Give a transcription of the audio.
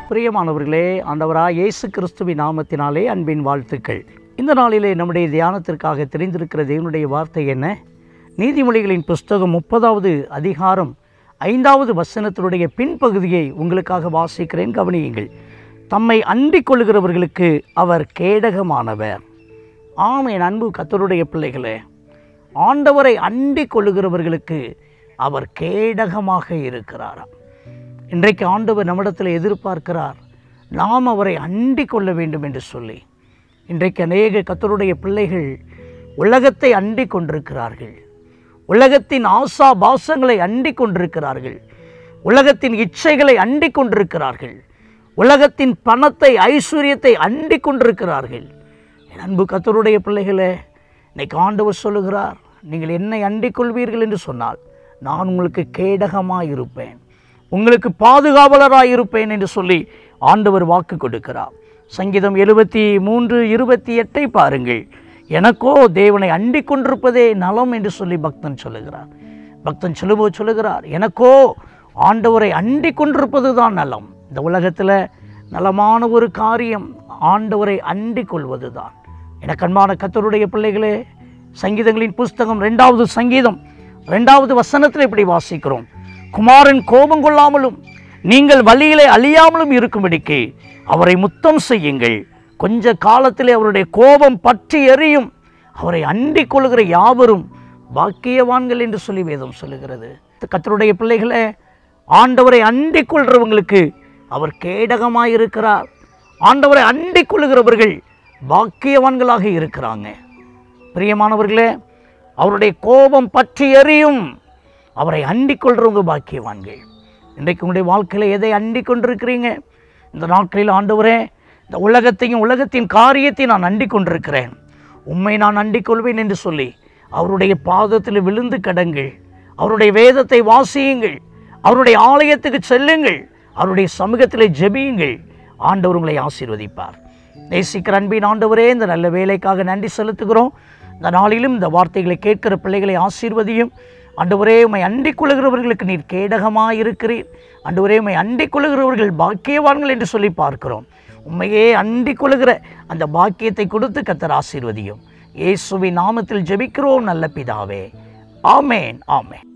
பிரியமானவர்களே ஆண்டவராய் இயேசு கிறிஸ்துவின் நாமத்தினாலே அன்பின் வாழ்த்துக்கள் இந்த நாளிலே நம்முடைய தியானத்திற்காக தெரிந்திருக்கிற தேவனுடைய வார்த்தை என்ன நீதிமொழிகளின் புஸ்தகம் முப்பதாவது அதிகாரம் ஐந்தாவது வசனத்தினுடைய பின்பகுதியை உங்களுக்காக வாசிக்கிறேன் கவனியுங்கள் தம்மை அண்டிக் கொள்கிறவர்களுக்கு அவர் கேடகமானவர் ஆம் என் அன்பு கத்தருடைய பிள்ளைகளே ஆண்டவரை அண்டிக் கொள்ளுகிறவர்களுக்கு அவர் கேடகமாக இருக்கிறாராம் இன்றைக்கு ஆண்டவர் நம்மிடத்தில் எதிர்பார்க்கிறார் நாம் அவரை அண்டிக் கொள்ள வேண்டும் என்று சொல்லி இன்றைக்கு அநேக கத்தருடைய பிள்ளைகள் உலகத்தை அண்டிக் கொண்டிருக்கிறார்கள் உலகத்தின் ஆசா பாசங்களை அண்டிக் கொண்டிருக்கிறார்கள் உலகத்தின் இச்சைகளை அண்டிக் கொண்டிருக்கிறார்கள் உலகத்தின் பணத்தை ஐஸ்வர்யத்தை அண்டிக் கொண்டிருக்கிறார்கள் என் அன்பு கத்தருடைய பிள்ளைகளே இன்னைக்கு ஆண்டவர் சொல்லுகிறார் நீங்கள் என்னை அண்டிக் கொள்வீர்கள் என்று சொன்னால் நான் உங்களுக்கு கேடகமாக இருப்பேன் உங்களுக்கு பாதுகாவலராக இருப்பேன் என்று சொல்லி ஆண்டவர் வாக்கு கொடுக்கிறார் சங்கீதம் எழுபத்தி மூன்று இருபத்தி எட்டை பாருங்கள் எனக்கோ தேவனை அண்டிக் கொண்டிருப்பதே நலம் என்று சொல்லி பக்தன் சொல்லுகிறார் பக்தன் சொல்லுபோ சொல்லுகிறார் எனக்கோ ஆண்டவரை அண்டிக் கொண்டிருப்பது தான் நலம் இந்த உலகத்தில் நலமான ஒரு காரியம் ஆண்டவரை அண்டிக் கொள்வது தான் எனக்கு அன்பான கத்தருடைய பிள்ளைகளே சங்கீதங்களின் புஸ்தகம் ரெண்டாவது சங்கீதம் ரெண்டாவது வசனத்தில் இப்படி வாசிக்கிறோம் குமாரன் கோபம் கொள்ளாமலும் நீங்கள் வழியிலே அழியாமலும் இருக்கும்படிக்கு அவரை முத்தம் செய்யுங்கள் கொஞ்ச காலத்திலே அவருடைய கோபம் பற்றி எரியும் அவரை அண்டிக் கொள்கிற யாவரும் பாக்கியவான்கள் என்று சொல்லி வேதம் சொல்லுகிறது கத்தருடைய பிள்ளைகளே ஆண்டவரை அண்டிக் கொள்கிறவங்களுக்கு அவர் கேடகமாக இருக்கிறார் ஆண்டவரை அண்டிக் கொள்கிறவர்கள் பாக்கியவான்களாக இருக்கிறாங்க பிரியமானவர்களே அவருடைய கோபம் பற்றி எரியும் அவரை அண்டிக் கொள்றவங்க பாக்கியவான்கள் இன்றைக்கு உங்களுடைய வாழ்க்கையில் எதை அண்டிக் கொண்டிருக்கிறீங்க இந்த நாட்களில் ஆண்டவரே இந்த உலகத்தையும் உலகத்தின் காரியத்தை நான் அண்டிக் கொண்டிருக்கிறேன் உண்மை நான் அண்டிக் கொள்வேன் என்று சொல்லி அவருடைய பாதத்தில் விழுந்து கடங்கள் அவருடைய வேதத்தை வாசியுங்கள் அவருடைய ஆலயத்துக்கு செல்லுங்கள் அவருடைய சமூகத்தில் ஜெபியுங்கள் ஆண்டவர் உங்களை ஆசீர்வதிப்பார் நேசிக்கிற அன்பின் ஆண்டவரே இந்த நல்ல வேலைக்காக நன்றி செலுத்துகிறோம் இந்த நாளிலும் இந்த வார்த்தைகளை கேட்கிற பிள்ளைகளை ஆசீர்வதியும் ஆண்டவரே உமை அண்டிக் கொள்கிறவர்களுக்கு நீர் கேடகமாக இருக்கிறீர் ஆண்டவரே உமை அண்டிக் கொள்கிறவர்கள் பாக்கியவான்கள் என்று சொல்லி பார்க்கிறோம் உண்மையே அண்டிக் கொள்கிற அந்த பாக்கியத்தை கொடுத்து கத்தர் ஆசீர்வதியும் இயேசுவின் நாமத்தில் ஜெபிக்கிறோம் நல்ல பிதாவே ஆமேன் ஆமேன்